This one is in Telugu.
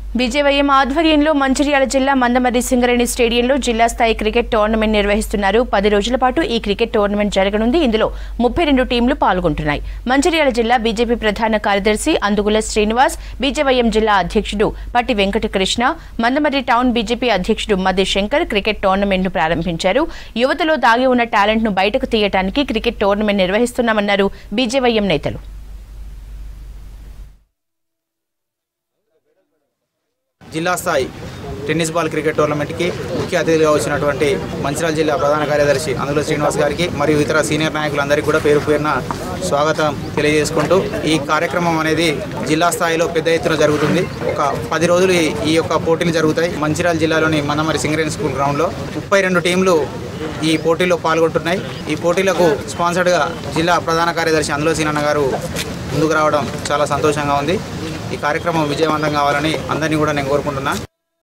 విజయవయం ఆధ్వర్యంలో మంచిర్యాల జిల్లా మందమర్రి సింగరేణి స్టేడియంలో జిల్లా స్థాయి క్రికెట్ టోర్నమెంట్ నిర్వహిస్తున్నారు పది రోజుల పాటు ఈ క్రికెట్ టోర్నమెంట్ జరగనుంది ఇందులో ముప్పై రెండు టీంలు పాల్గొంటున్నాయి మంచిర్యాల జిల్లా బీజేపీ ప్రధాన కార్యదర్శి అందుగుల శ్రీనివాస్ బీజేవైఎం జిల్లా అధ్యక్షుడు పట్టి వెంకటకృష్ణ మందమర్రి టౌన్ బీజేపీ అధ్యక్షుడు మది శంకర్ క్రికెట్ టోర్నమెంట్ ను ప్రారంభించారు యువతలో దాగి ఉన్న టాలెంట్ ను బయటకు తీయడానికి క్రికెట్ టోర్నమెంట్ నిర్వహిస్తున్నామన్నారు బీజేవైఎం నేతలు జిల్లా స్థాయి టెన్నిస్ బాల్ క్రికెట్ టోర్నమెంట్కి ముఖ్య అతిథిగా వచ్చినటువంటి మంచిర్యాల జిల్లా ప్రధాన కార్యదర్శి అందులో శ్రీనివాస్ గారికి మరియు ఇతర సీనియర్ నాయకులందరికీ కూడా పేరు పేరున స్వాగతం తెలియజేసుకుంటూ ఈ కార్యక్రమం అనేది జిల్లా స్థాయిలో పెద్ద ఎత్తున జరుగుతుంది ఒక పది రోజులు ఈ- ఈ యొక్క పోటీలు జరుగుతాయి మంచిర్యాల జిల్లాలోని మందమరి సింగరేణి స్కూల్ గ్రౌండ్లో ముప్పై రెండు టీంలు ఈ పోటీలో పాల్గొంటున్నాయి ఈ పోటీలకు స్పాన్సర్డ్గా జిల్లా ప్రధాన కార్యదర్శి అందులో సీనన్న గారు ముందుకు రావడం చాలా సంతోషంగా ఉంది ఈ కార్యక్రమం విజయవంతం కావాలని అందరినీ కూడా నేను కోరుకుంటున్నా